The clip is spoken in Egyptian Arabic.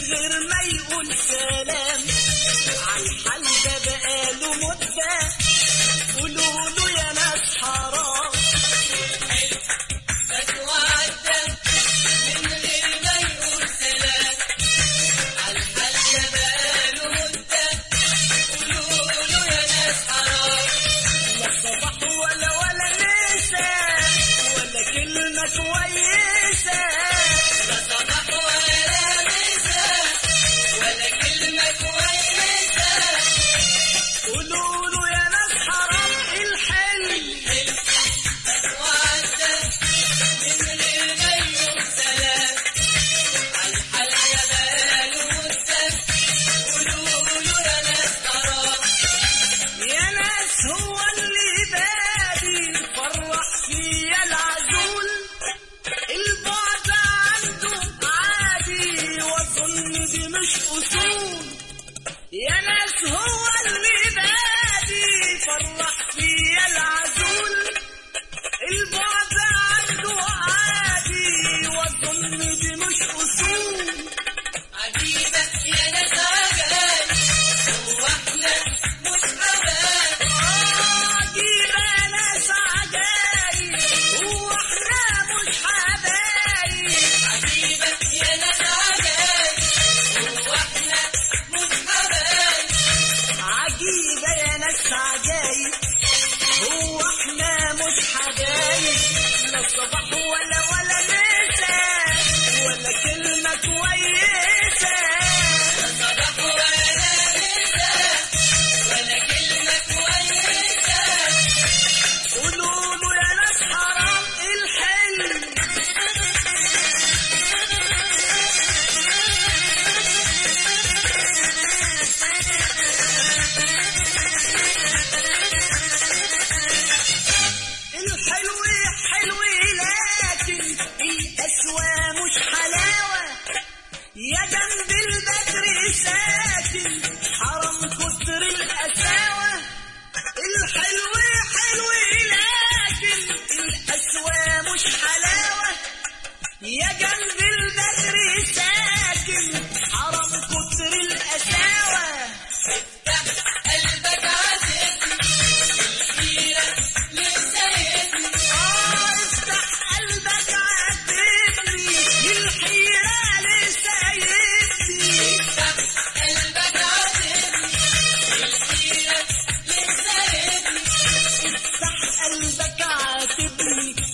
غير ما يقول سلام عالحال ده بقاله مدة قولوا له يا ناس حرام فتوعدى من غير ما يقول سلام عالحال ده بقاله مدة قولوا له يا ناس حرام لا صباح ولا ولا مساء ولا كلمة كويسة لا صباح ولا مساء ولا كلمة كويسة قولوا له يا ناس حرام الحلم فتوعدى من غير ما يقول سلام عالحال ده بقاله مدة قولوا له يا ناس حرام يا ناس هو اللي بادي فرح فيا العزول البعد عنده عادي واظن دي مش اصول يا ناس هو اللي بادي فرح فيا العزول البعد عنده عادي واظن دي مش اصول عجيبة يا ناس عجائب هو احنا مش حبايب عجيبة ناس عجايب هو احنا مش حبايب عجيبة يا ناس عجائب هو احنا مش حبايب عجيبة يا ناس عجايب هو احنا مش حبايب لا صباح ولا ولا مساء ولا كلمة كويسة لا صباح ولا مساء ولا كلمة كويسة قولوا له يا ناس حرام الحلم الحلو حلو لكن الأسوى مش حلاوة يا جنب البدر ساكن حرم كتر القساوة الحلو حلو لكن الأسوى مش حلاوة يا جنب البدر ساكن حرم كتر القساوة افتح قلبك عاتبني الحيرة لسيدني آه افتح قلبك عاتبني الحيرة لسايبني افتح قلبك عاتبني الحيرة لسيدني افتح قلبك عاتبني